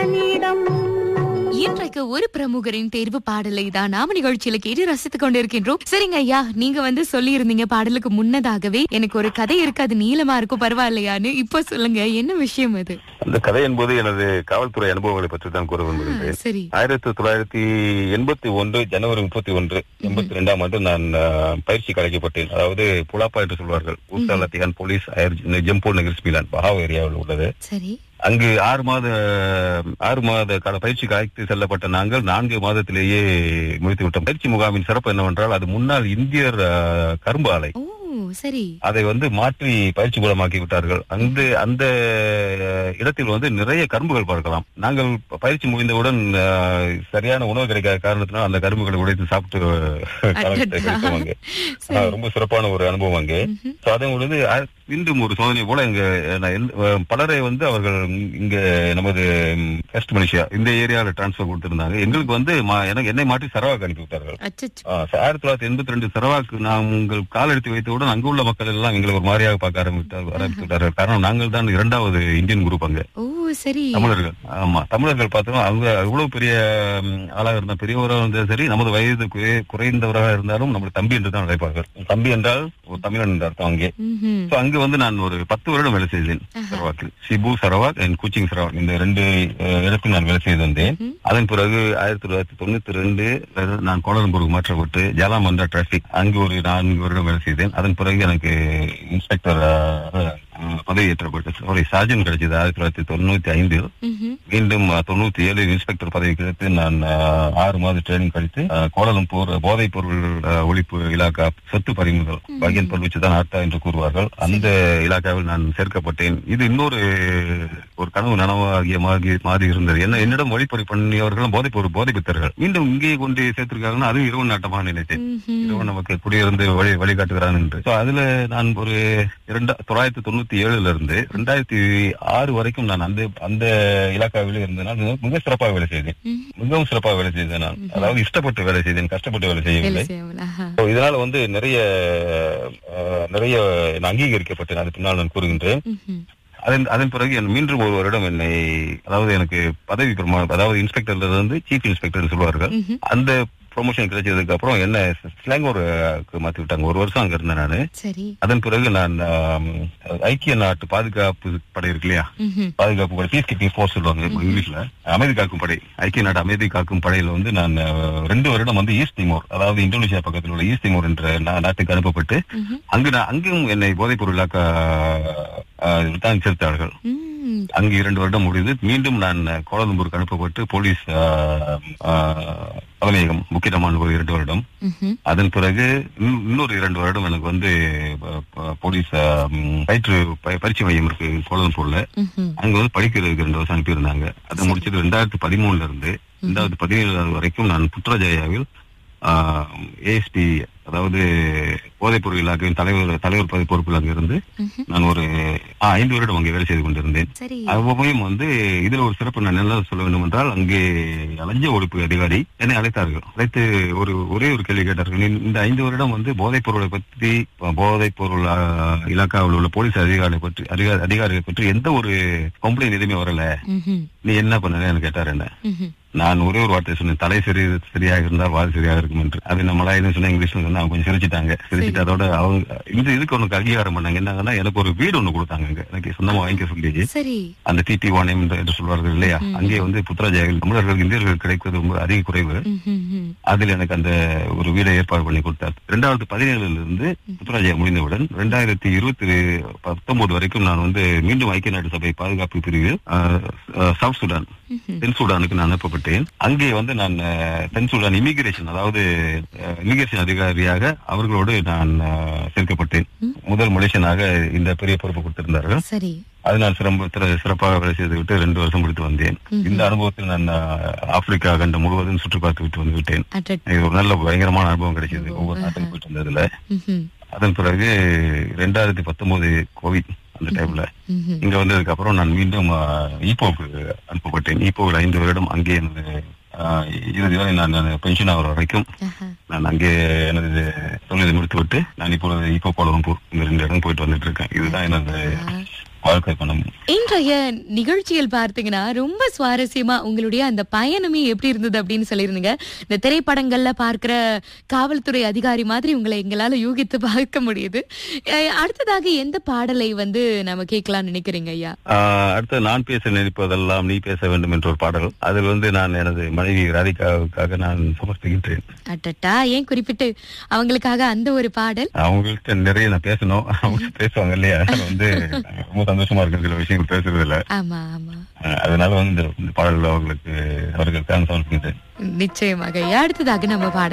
அவனிடம் இன்றைக்கு ஒரு பிரமுகரின் தேர்வு பாடலை தான் நாம நிகழ்ச்சியில கேட்டு ரசித்துக் கொண்டிருக்கின்றோம் சரிங்க ஐயா நீங்க வந்து சொல்லி இருந்தீங்க பாடலுக்கு முன்னதாகவே எனக்கு ஒரு கதை இருக்கு அது நீளமா இருக்கும் பரவாயில்லையான்னு இப்ப சொல்லுங்க என்ன விஷயம் அது அந்த கதை என்பது எனது காவல்துறை அனுபவங்களை பற்றி தான் கூற விரும்புகின்றேன் சரி ஆயிரத்தி தொள்ளாயிரத்தி எண்பத்தி ஒன்று ஜனவரி முப்பத்தி ஒன்று எண்பத்தி ரெண்டாம் ஆண்டு நான் அஹ், பயிற்சிக்கு அழைக்கப்பட்டேன் அதாவது புலாப்பா என்று சொல்வார்கள் ஊசா லத்திகான் போலீஸ் அயர் ஜம்பூர் நகர் ஸ்மிலான் பஹாவ் ஏரியாவில் உள்ளது சரி அங்கு ஆறு மாத ஆறு மாத கால பயிற்சிக்கு அழைத்து செல்லப்பட்ட நாங்கள் நான்கு மாதத்திலேயே முடித்து விட்டோம் பயிற்சி முகாமின் சிறப்பு என்னவென்றால் அது முன்னாள் இந்தியர் அஹ், கரும்பு ஆலை ஓ சரி அதை வந்து மாற்றி பயிற்சி கூடமாக்கி விட்டார்கள் அந்த அந்த அஹ், இடத்தில் வந்து நிறைய கரும்புகள் பார்க்கலாம் நாங்கள் ப- பயிற்சி முடிந்தவுடன் அஹ், சரியான உணவு கிடைக்காத காரணத்தினால் அந்த கரும்புகளை உடைத்து சாப்பிட்டு காலத்தை அடடா. கழித்தோம் அங்கே சரி. அஹ், ரொம்ப சிறப்பான ஒரு அனுபவம் அங்கே ம்ஹும். So, அதன் பொழுது அஹ், மீண்டும் ஒரு சோதனை போல இங்க நான் எந்த- அஹ், பலரை வந்து அவர்கள் இங்க நமது வெஸ்ட் மலேசியா இந்த ஏரியாவில் டிரான்ஸ்பர் கொடுத்திருந்தாங்க எங்களுக்கு வந்து மா- எனக்கு என்னை மாற்றி சரவாக்கு அனுப்பி விட்டார்கள் அச்சச்சோ ஆ, ஆயிரத்தி தொள்ளாயிரத்தி எண்பத்தி ரெண்டு சரவாக்கு நாங்கள் கால் எடுத்து வைத்தவுடன் அங்கு உள்ள மக்கள் எல்லாம் எங்களை ஒரு மாதிரியாக பார்க்க ஆரம்பித்தார் ஆரம்பித்து விட்டார்கள் காரணம் நாங்கள் தான் இரண்டாவது இந்தியன் குரூப் அங்க ஓ சரி தமிழர்கள் ஆமா தமிழர்கள் பார்த்தோம் அவங்க அவ்வளவு பெரிய ம், ஆளாக இருந்தா பெரியவராக இருந்தாலும் சரி நமது வயது குறை- குறைந்தவராக இருந்தாலும் நம்மளை தம்பி என்று தான் அழைப்பார்கள் தம்பி என்றால் ஒரு தமிழன் என்று அர்த்தம் அங்கே ம்ஹும். So, அங்கு வந்து நான் ஒரு பத்து வருடம் வேலை செய்தேன் சரவாக்கில் Sibu Sarawak and Kuching Sarawak இந்த ரெண்டு அஹ், இடத்தில் நான் வேலை செய்து வந்தேன் ம்ஹும். அதன் பிறகு ஆயிரத்தி தொள்ளாயிரத்தி தொண்ணூத்தி ரெண்டு நான் கோலாலம்பூருக்கு மாற்றப்பட்டு ஜலாமந்தா டிராபிக் அங்கு ஒரு நான்கு வருடம் வேலை செய்தேன் அதன் பிறகு எனக்கு இன்ஸ்பெக்டர் பதவி ஏற்றப்பட்டு சாரி சார்ஜன் கிடைச்சது ஆயிரத்தி தொள்ளாயிரத்தி தொண்ணூத்தி ஐந்தில் ம்ஹும். மீண்டும் அஹ், தொண்ணூத்தி ஏழு இன்ஸ்பெக்டர் பதவி கிடைத்து நான் அஹ், ஆறு மாத ட்ரைனிங் கழித்து அஹ், கோலாலம்பூர் போதைப் பொருள் அஹ், ஒழிப்பு இலாக்கா சொத்து பறிமுதல் பகியன் பல்வச்சு தான் ஆர்த்தா என்று கூறுவார்கள் அந்த இலாக்காவில் நான் சேர்க்கப்பட்டேன் இது இன்னொரு ஒரு கனவு நனவாகிய மாறி மாறி இருந்தது என்ன என்னிடம் ஒளிப்பறி பண்ணியவர்களும் போதைப் பொருள் போதை பித்தர்கள் மீண்டும் இங்கே கொண்டு சேர்த்திருக்காங்கன்னா அதுவும் இரவு நாட்டமாக நினைத்தேன் ம்ஹும். இறைவன் நமக்கு குடியிருந்து வழி வழிகாட்டுகிறான் என்று So, அதுல நான் ஒரு இரண்டா தொள்ளாயிரத்தி தொண்ணூத்தி ஏழுல இருந்து ரெண்டாயிரத்தி ஆறு வரைக்கும் நான் அந்த அந்த இலாக்காவிலே இருந்தனால் மிக- மிக சிறப்பாக வேலை செய்தேன் ம்ஹும். மிகவும் சிறப்பாக வேலை செய்தேன் நான் அதாவது இஷ்டப்பட்டு வேலை செய்தேன் கஷ்டப்பட்டு வேலை வேலை செய்யவில்லை செய்யாமல் ஆஹா. So, இதனால வந்து நிறைய அஹ், நிறைய நான் அங்கீகரிக்கப்பட்டேன் அது பின்னால் நான் கூறுகின்றேன் ம்ஹும். அதன் அதன் பிறகு என் மீண்டும் ஒரு வருடம் என்னை அதாவது எனக்கு பதவி பிரமாணம் அதாவது இன்ஸ்பெக்டர்ல இருந்து சீஃப் இன்ஸ்பெக்டர் சொல்வார்கள் ம்ஹும். அந்த ப்ரொமோஷன் கிடைச்சதுக்கு அப்புறம் என்ன ஸ்லாங்கூருக்கு மாத்தி விட்டாங்க ஒரு வருஷம் அங்க இருந்தேன் நானு சரி அதன் பிறகு நான் ஆம், ஐக்கிய நாட்டு பாதுகாப்பு படை இருக்கு இல்லையா ம்ஹும். பாதுகாப்பு படை பீஸ் கீப்பிங் ஃபோர்ஸ் சொல்லுவாங்க இப்ப இங்கிலீஷ்ல அமைதி காக்கும் படை ஐக்கிய நாடு அமைதி காக்கும் படையில வந்து நான் அஹ், ரெண்டு வருடம் வந்து ஈஸ்ட் திமோர் அதாவது இந்தோனேஷியா பக்கத்தில் உள்ள ஈஸ்ட் திமோர் என்ற நா- நாட்டுக்கு அனுப்பப்பட்டு ம்ஹும். அங்கு நான் அங்கும் என்னை போதைப் பொருளாக்க அஹ், தான் சேர்த்தார்கள் ம். அங்கு இரண்டு வருடம் முடிந்து மீண்டும் நான் கோலாலம்பூருக்கு அனுப்பப்பட்டு போலீஸ் அஹ், அஹ், தலைமையகம் முக்கியமான ஒரு இரண்டு வருடம் ம்ஹும். அதன் பிறகு இன்னும் இன்னொரு இரண்டு வருடம் எனக்கு வந்து ப- ப- போலீஸ் அஹ், பயிற்று ப- பயிற்சி மையம் இருக்கு கோலாலம்பூர்ல ம்ஹும். அங்க வந்து படிக்கிறதுக்கு ரெண்டு வருஷம் அனுப்பியிருந்தாங்க அதை முடிச்சிட்டு ரெண்டாயிரத்தி பதிமூணுல இருந்து ரெண்டாயிரத்தி பதினேழு வரைக்கும் நான் புத்ராஜயாவில் ஏஎஸ்பி அதாவது போதைப் பொருள் இலாக்கையின் தலைவர் தலைவர் பதவி பொறுப்பில் அங்க இருந்து ம்ஹும். நான் ஒரு ஆ, ஐந்து வருடம் அங்கே வேலை செய்து கொண்டிருந்தேன் சரி அவ்வளவையும் வந்து இதுல ஒரு சிறப்பு நான் என்ன சொல்ல வேண்டும் என்றால் அங்கே லஞ்ச ஒழிப்பு அதிகாரி என்னை அழைத்தார்கள் அழைத்து ஒரு ஒரே ஒரு கேள்வி கேட்டார்கள் "நீ இந்த ஐந்து வருடம் வந்து போதைப் பொருளை பற்றி போதைப் பொருள் ஆ, இலாக்காவில் உள்ள போலீஸ் அதிகாரிகளை பற்றி அதிகா- அதிகாரிகளை பற்றி எந்த ஒரு கம்ப்ளைண்ட் எதுவுமே வரல ம்ஹும். நீ என்ன பண்ணலன்னு கேட்டார் என்ன ம்ஹும். நான் ஒரே ஒரு வார்த்தை சொன்னேன் தலை சரி சரியாக இருந்தால் வால் சரியாக இருக்கும் என்று அது நம்ம மலாயிலும் சொன்னா இங்கிலீஷ்ல சொன்னா அவங்க கொஞ்சம் சிரிச்சிட்டாங்க சிரிச்சிட்டு அதோட அவங்க இந்த இதுக்கு உனக்கு அங்கீகாரம் பண்ணாங்க என்னங்கன்னா எனக்கு ஒரு வீடு ஒண்ணு கொடுத்தாங்க அங்க. எனக்கு சொந்தமா வாங்கிக்க சொல்லி சரி அந்த டிடி வாணியம் என்று என்று சொல்வார்கள் இல்லையா அங்கே வந்து புத்ராஜாவில் தமிழர்கள் இந்தியர்கள் கிடைப்பது ரொம்ப அதிக குறைவு ம்ஹும். ம்ஹும். அதில் எனக்கு அந்த ஒரு வீடை ஏற்பாடு பண்ணி கொடுத்தார் ரெண்டாயிரத்தி பதினேழுல இருந்து புத்ராஜயா முடிந்தவுடன் ரெண்டாயிரத்தி இருபத்தி பத்தொன்பது வரைக்கும் நான் வந்து மீண்டும் ஐக்கிய நாடு சபை பாதுகாப்பு பிரிவில் அஹ், அஹ், சவுத் சுடான் ம்ஹும். தென் சூடானுக்கு நான் அனுப்பப்பட்டேன் அங்கே வந்து நான் அஹ், தென் சூடான் இமிகிரேஷன் அதாவது இமிகிரேஷன் அதிகாரியாக அவர்களோடு நான் அஹ், சேர்க்கப்பட்டேன் முதல் மலேசியனாக இந்த பெரிய பொறுப்பு கொடுத்திருந்தார்கள் சரி அது நான் சிறப்பு திற- சிறப்பாக வேலை செய்து விட்டு ரெண்டு வருஷம் முடித்து வந்தேன் இந்த அனுபவத்தில் நான் அஹ், ஆப்பிரிக்கா கண்டம் முழுவதும் சுற்றி பார்த்து விட்டு வந்து விட்டேன் அடட். இது ஒரு நல்ல பயங்கரமான அனுபவம் கிடைச்சது ஒவ்வொரு நாட்டுக்கும் போயிட்டு வந்ததுல ம்ஹும். அதன் பிறகு ரெண்டாயிரத்தி பத்தொன்பது கோவிட் அந்த டைம்ல ம்ஹும். இங்க வந்ததுக்கு அப்புறம் நான் மீண்டும் ஈப்போக்கு அனுப்பப்பட்டேன் ஈப்போவில் ஐந்து வருடம் அங்கே எனது ஆஹ், இறுதி வரை நான் பென்ஷன் ஆகிற வரைக்கும் ஆஹா. நான் அங்கே எனது தொழிலை முடித்து விட்டு நான் இப்பொழுது ஈப்போ கோலம்பூர் இந்த ரெண்டு இடம் போயிட்டு வந்துட்டு இருக்கேன் இதுதான் எனது வாழ்க்கை பண்ண முடியும் இன்றைய நிகழ்ச்சியில் பார்த்தீங்கன்னா ரொம்ப சுவாரஸ்யமா உங்களுடைய அந்த பயணமே எப்படி இருந்தது அப்படின்னு சொல்லியிருந்தீங்க இந்த திரைப்படங்கள்ல பார்க்கிற காவல்துறை அதிகாரி மாதிரி உங்களை எங்களால யூகித்து பார்க்க முடியுது அஹ் அடுத்ததாக எந்த பாடலை வந்து நம்ம கேட்கலாம்னு நினைக்கிறீங்க ஐயா ஆஹ் அடுத்து நான் பேச நினைப்பதெல்லாம் நீ பேச வேண்டும் என்ற ஒரு பாடல் அதில் வந்து நான் எனது மனைவி ராதிகாவுக்காக நான் சமர்ப்பிக்கின்றேன் அட்டட்டா ஏன் குறிப்பிட்டு அவங்களுக்காக அந்த ஒரு பாடல் அவங்கள்ட்ட நிறைய நான் பேசணும் அவங்க பேசுவாங்க இல்லையா அதனால வந்து ரொம்ப சந்தோஷமா இருக்கு சில விஷயங்கள் பேசுறதுல ஆமா ஆமா ஆஹ் அதனால வந்து இந்த- இந்த பாடல் அவர்களுக்கு அவர்களுக்காக சமர்ப்பிக்கின்றேன் நிச்சயமாக ஐயா அடுத்ததாக நம்ம பாடல்